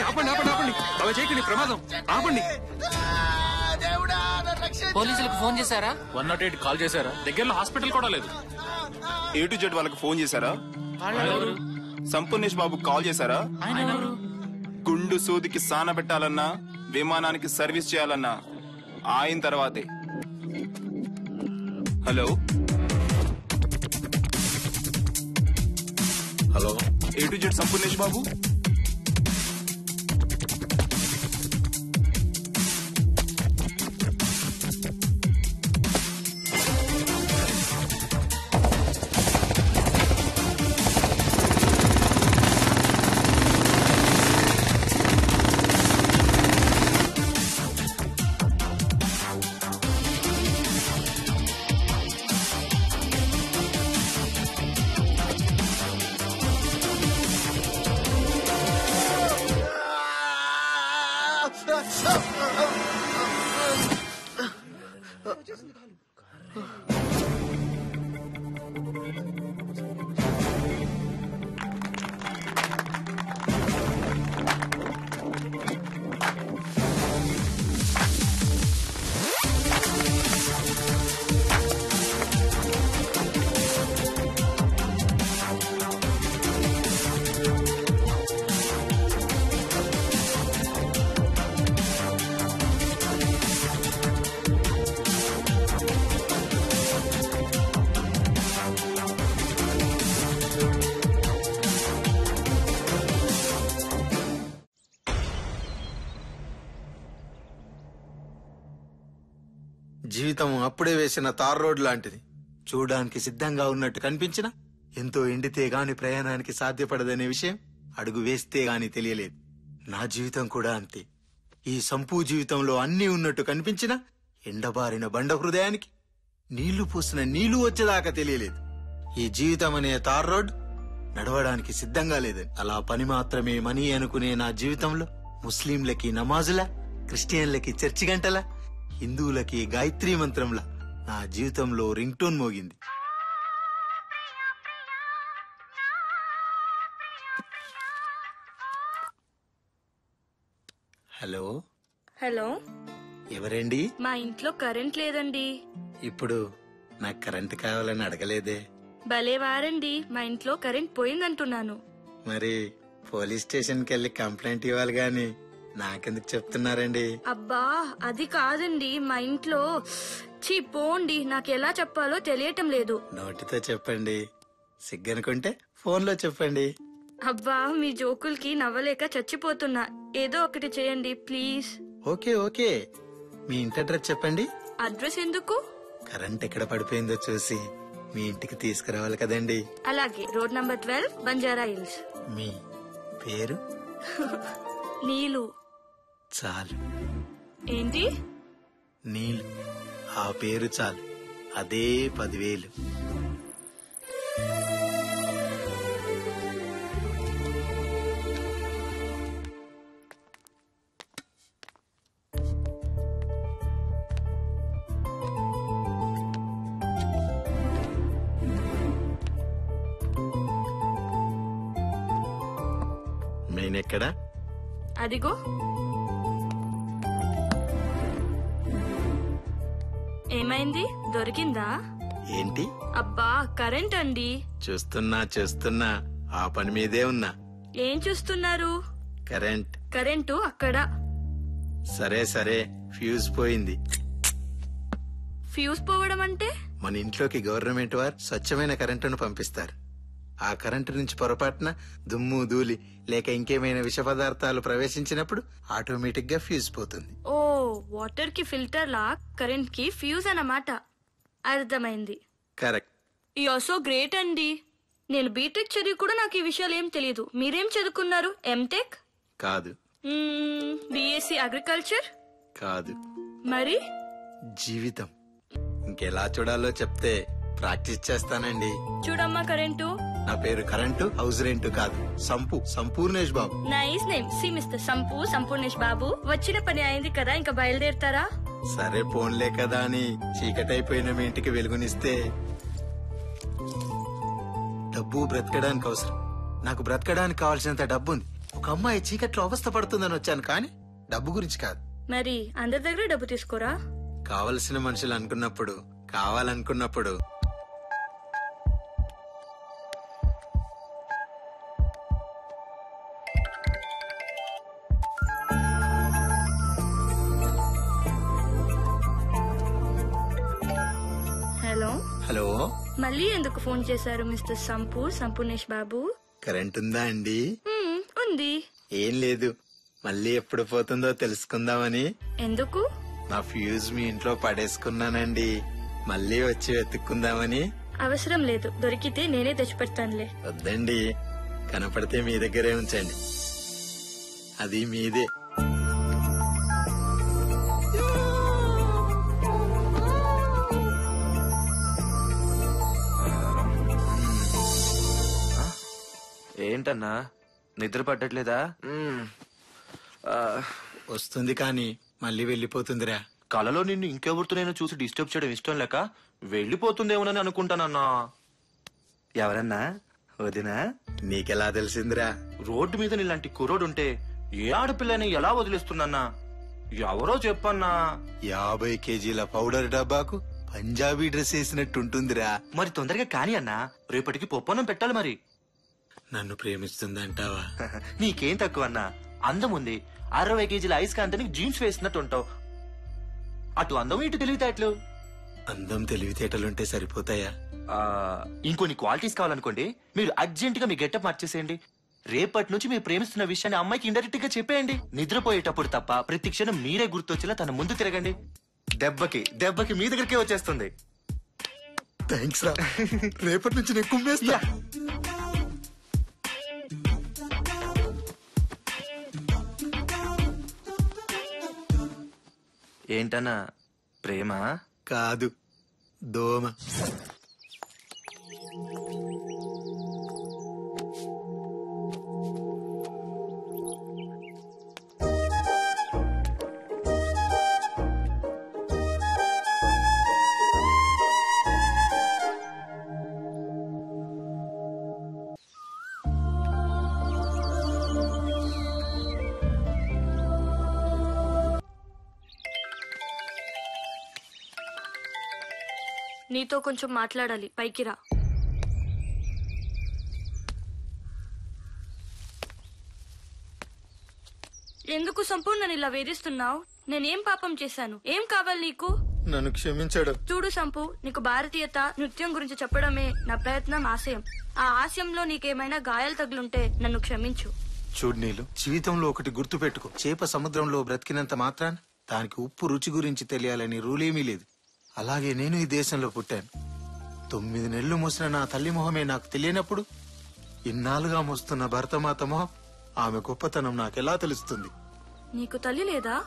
ఆపండి ఆపండి ఆపండి అవి చేయకండి ప్రమాదం ఆపండి పోలీసులకు ఫోన్ చేశారా వన్ నాట్ ఎయిట్ కాల్ చేశారా దగ్గరలో హాస్పిటల్ కూడా లేదు ఏ టు జెడ్ వాళ్ళకి ఫోన్ చేశారా సంపూర్ణేష్ బాబు కాల్ చేశారా గుండు సూదికి సాన పెట్టాలన్నా విమానానికి సర్వీస్ చేయాలన్నా ఆయన తర్వాతే hello hello A to Z Sampoornesh Babu జీవితం అప్పుడే వేసిన తార్ రోడ్ లాంటిది చూడడానికి సిద్ధంగా ఉన్నట్టు కనిపించిన ఎంతో ఎండితే గాని ప్రయాణానికి సాధ్యపడదనే విషయం అడుగు వేస్తే గాని తెలియలేదు నా జీవితం కూడా అంతే ఈ సంపూ జీవితంలో అన్నీ ఉన్నట్టు కనిపించిన ఎండబారిన బండ హృదయానికి నీళ్లు పూసిన నీళ్లు వచ్చేదాకా తెలియలేదు ఈ జీవితం అనే తార్ రోడ్ నడవడానికి సిద్ధంగా లేదని అలా పని మాత్రమే మనీ అనుకునే నా జీవితంలో ముస్లింలకి నమాజుల క్రిస్టియన్లకి చర్చి గంటల హిందువులకి గాయత్రీ మంత్రంలా నా జీవితంలో రింగ్ టోన్ మోగింది హలో హలో ఎవరండి మా ఇంట్లో కరెంట్ లేదండి ఇప్పుడు నాకు కరెంట్ కావాలని అడగలేదే భలే వారండి మా ఇంట్లో కరెంట్ పోయిందంటున్నాను మరి పోలీస్ స్టేషన్కి వెళ్ళి కంప్లైంట్ ఇవ్వాలి గాని నాకెందుకు చెప్తున్నారండి అబ్బా అది కాదండి మా ఇంట్లో చీ పోండి నాకు ఎలా చెప్పాలో తెలియటం లేదు నోటితో చెప్పండి సిగ్గనుకుంటే ఫోన్లో చెప్పండి అబ్బా మీ జోకులకి నవ్వలేక చచ్చిపోతున్నా ఏదో ఒకటి చేయండి ప్లీజ్ ఓకే ఓకే మీ ఇంటి అడ్రస్ చెప్పండి అడ్రస్ ఎందుకు కరెంట్ ఎక్కడ పడిపోయిందో చూసి మీ ఇంటికి తీసుకురావాలి కదండి అలాగే road number twelve Banjara Hills మీ పేరు నీలు చాలు ఏంటి నీళ్ళు ఆ పేరు చాలు అదే పదివేలు మెయిన్ ఎక్కడా అదిగో ఏమైంది దొరికిందా ఏంటి అబ్బా కరెంట్ అండి చూస్తున్నా చూస్తున్నా ఆ పని మీదే ఉన్నా ఏం చూస్తున్నారు కరెంట్ కరెంటు అక్కడ సరే సరే ఫ్యూజ్ పోయింది ఫ్యూజ్ పోవడం అంటే మన ఇంట్లోకి గవర్నమెంట్ వారు స్వచ్ఛమైన కరెంటును పంపిస్తారు ఆ కరెంటు నుంచి పొరపాటున దుమ్ము ధూళి లేక ఇంకేమైనా విష పదార్థాలు ప్రవేశించినప్పుడు ఆటోమేటిక్ గా ఫ్యూజ్ పోతుంది ఓ వాటర్ కి ఫిల్టర్ లా కరెంట్ కి ఫ్యూజ్ అన్నమాట అర్థమైంది కరెక్ట్ యు సో గ్రేట్ అండి నేను బీటెక్ చదివి కూడా నాకు ఈ విషయాలు ఏం తెలియదు మీరేం చదువుకున్నారు ఎంటెక్ కాదు బిఎస్సి అగ్రికల్చర్ కాదు మరి జీవితం ఇంకెలా చూడాలో చెప్తే ప్రాక్టీస్ చేస్తానండి చూడమ్మా కరెంటు నా పేరు కరెంటు హౌస్ రెంట్ కాదు సంపు సంపూర్ణేష్ బాబు నైస్ నేమ్ సి మిస్టర్ సంపు సంపూర్ణేష్ బాబు వచ్చిన పని అయింది కదా ఇంకా బయలుదేరుతారా సరే పోన్లే కదా అని చీకటైపోయిన మీ ఇంటికి వెలుగునిస్తే డబ్బు బ్రతకడానికి అవసరం నాకు బ్రతకడానికి కావాల్సినంత డబ్బు ఉంది ఒక అమ్మాయి చీకట్లో అవస్థ పడుతుందని వచ్చాను కానీ డబ్బు గురించి కాదు మరి అందరి దగ్గర డబ్బు తీసుకోరా కావలసిన మనుషులు అనుకున్నప్పుడు కావాలనుకున్నప్పుడు హలో హలో మళ్ళీ ఎందుకు ఫోన్ చేశారు మిస్టర్ సంపూ సంపూర్ణేష్ బాబు కరెంట్ ఉందా అండి మ్మ్, ఉంది ఏం లేదు మళ్ళీ ఎప్పుడు పోతుందో తెలుసుకుందామని ఎందుకు నా ఫ్యూజ్ మీ ఇంట్లో పడేసుకున్నానండి మళ్ళీ వచ్చి వెతుక్కుందామని అవసరం లేదు దొరికితే నేనే తెచ్చిపెడతానులే వద్దండి కనపడితే మీ దగ్గరే ఉంచండి అది మీదే ఏంటన్నా నిద్ర పట్టట్లేదా మ్మ్. ఆ, వస్తుంది కానీ మళ్ళీ వెళ్ళిపోతుందిరా కలలో నిన్ను ఇంకెవరితో నేను చూసి డిస్టర్బ్ చేయడం ఇష్టం లేక వెళ్ళిపోతుందేమోనని అనుకుంటానన్నా ఎవరన్నా వదినా నీకెలా తెలిసిందిరా రోడ్డు మీద నీలాంటి కుర్రోడు ఉంటే ఏ ఆడపిల్లని ఎలా వదిలేస్తుందన్నా ఎవరో చెప్పన్నా యాభై కేజీల పౌడర్ డబ్బాకు పంజాబీ డ్రెస్ వేసినట్టుంటుందిరా మరి తొందరగా కాని అన్నా రేపటికి పొప్పనం పెట్టాలి మరి నన్ను ప్రేమిస్తుందంటావా నీకేం తక్కువ అన్నా అందం ఉంది అరవై కేజీల ఐస్ కాంతని జీన్స్ వేసినట్టు ఉంటావు అటు అందం ఇటు తెలివితేటలు అందం తెలివితేటలుంటే సరిపోతాయా ఆ, ఇంకొన్ని క్వాలిటీస్ కావాలనుకోండి మీరు అర్జెంట్ గా మీ గెటప్ మార్చేసేయండి రేపటి నుంచి మీరు ప్రేమిస్తున్న విషయాన్ని అమ్మాయికి ఇండైరెక్ట్ గా చెప్పేయండి నిద్రపోయేటప్పుడు తప్ప ప్రతి క్షణం మీరే గుర్తొచ్చేలా తన ముందు తిరగండి దెబ్బకి దెబ్బకి మీ దగ్గరికే వచ్చేస్తుంది థ్యాంక్స్ రా రేపటి నుంచి నేను కుమ్మేస్తా ఏంటన్నా ప్రేమ కాదు దోమ నీతో కొంచెం మాట్లాడాలి పైకి రా ఎందుకు సంపూర్ణ నన్ను ఇలా వేధిస్తున్నావు నేనేం పాపం చేశాను ఏం కావాలి నీకు నన్ను క్షమించడు చూడు సంపు నీకు భారతీయత నృత్యం గురించి చెప్పడమే నా ప్రయత్నం ఆశయం ఆ ఆశయంలో నీకేమైనా గాయాలు తగులుంటే నన్ను క్షమించు చూడు నీళ్ళు జీవితంలో ఒకటి గుర్తు పెట్టుకో చేప సముద్రంలో బ్రతికినంత మాత్రాన దానికి ఉప్పు రుచి గురించి తెలియాలని రూలేమీ లేదు అలాగే నేను ఈ దేశంలో పుట్టాను తొమ్మిది నెలలు మోసిన నా తల్లి మొహమే నాకు తెలియనప్పుడు ఇన్నాళ్ళుగా మోస్తున్న భరతమాత మొహం ఆమె గొప్పతనం నాకెలా తెలుస్తుంది నీకు తల్లి లేదా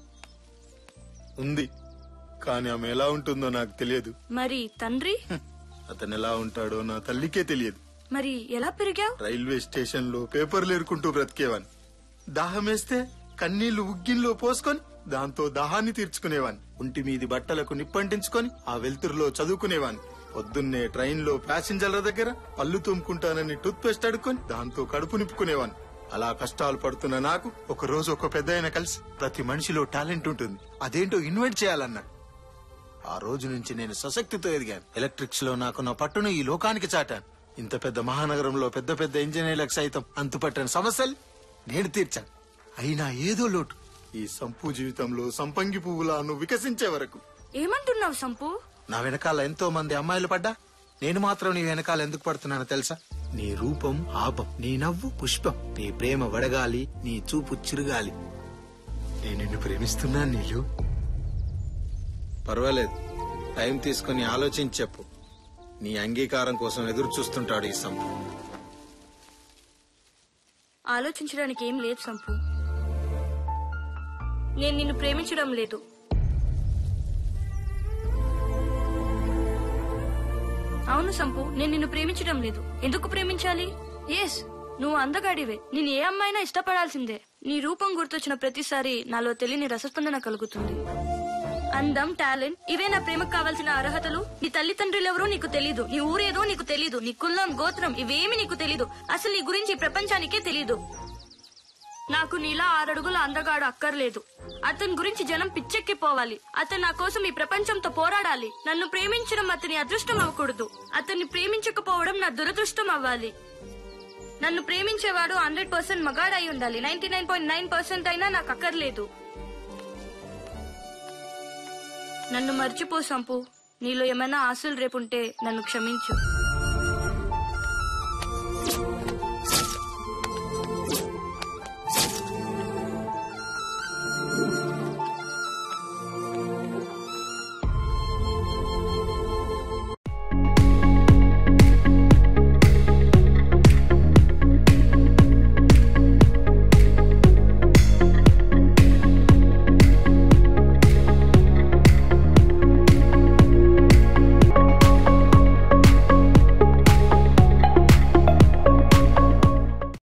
ఉంది కానీ ఆమె ఎలా ఉంటుందో నాకు తెలియదు మరి తండ్రి అతను ఎలా ఉంటాడో నా తల్లికే తెలియదు మరి ఎలా పెరిగావు రైల్వే స్టేషన్ లో పేపర్లు ఏరుకుంటూ బ్రతికేవాన్ని దాహం వేస్తే కన్నీళ్లు ఉగ్గిన్లో పోసుకొని దాంతో దాహాన్ని తీర్చుకునేవాన్ని ఒంటి మీది బట్టలకు నిప్పంటించుకొని ఆ వెలుతురులో చదువుకునేవాన్ని పొద్దున్నే ట్రైన్ లో ప్యాసింజర్ల దగ్గర పళ్ళు తుమ్ముకుంటానని టూత్ పేస్ట్ అడుక్కొని దాంతో కడుపు నింపుకునేవాన్ని అలా కష్టాలు పడుతున్న నాకు ఒక రోజు ఒక పెద్ద కలిసి ప్రతి మనిషిలో టాలెంట్ ఉంటుంది అదేంటో ఇన్వైట్ చేయాలన్నాడు ఆ రోజు నుంచి నేను సశక్తితో ఎదిగాను ఎలక్ట్రిక్స్ లో నాకు నా పట్టును ఈ లోకానికి చాటాను ఇంత పెద్ద మహానగరంలో పెద్ద పెద్ద ఇంజనీర్లకు సైతం అంతుపట్టని సమస్యలు నేను తీర్చాను అయినా ఏదో లోటు ఈ సంపు జీవితంలో సంపంగి పువ్వులా నువ్వు వికసించే వరకు ఏమంటున్నావు సంపు నా వెనకాల ఎంతో మంది అమ్మాయిలు పడ్డా నేను మాత్రం నీ వెనకాల ఎందుకు పడుతున్నానో తెలుసా నీ రూపం ఆపం నీ నవ్వు పుష్పం నీ ప్రేమ వడగాలి నీ చూపు చిరుగాలి నేను నిన్ను ప్రేమిస్తున్నాను నీళ్ళు పర్వాలేదు టైం తీసుకుని ఆలోచించి చెప్పు నీ అంగీకారం కోసం ఎదురు చూస్తుంటాడు ఈ సంపు ఆలోచించడానికి ఏం లేదు సంపు నేను నిన్ను ప్రేమించడం లేదు అవును సంపు నేను నిన్ను ప్రేమించడం లేదు ఎందుకు ప్రేమించాలి ఎస్ నువ్వు అందగాడివే నేను ఏ అమ్మాయినా ఇష్టపడాల్సిందే నీ రూపం గుర్తొచ్చిన ప్రతిసారి నాలో తెలియని రసస్పందన కలుగుతుంది అందం టాలెంట్ ఇవే నా ప్రేమకు కావాల్సిన అర్హతలు నీ తల్లిదండ్రులు ఎవరో నీకు తెలీదు నీ ఊరేదో నీకు తెలీదు నీ కులం గోత్రం ఇవేమి నీకు తెలీదు అసలు నీ గురించి ఈ ప్రపంచానికే తెలీదు నాకు నీలా ఆరడుగుల అందగాడు అక్కర్లేదు అతని గురించి జనం పిచ్చెక్కిపోవాలి అతను నా కోసం ఈ ప్రపంచంతో పోరాడాలి నన్ను ప్రేమించడం అతని అదృష్టం అవ్వకూడదు అతన్ని ప్రేమించకపోవడం నా దురదృష్టం అవ్వాలి నన్ను ప్రేమించేవాడు హండ్రెడ్ పర్సెంట్ మగాడై ఉండాలి ninety nine point nine percent అయినా నాకు అక్కర్లేదు నన్ను మర్చిపో సంపు నీలో ఏమైనా ఆశలు రేపుంటే నన్ను క్షమించు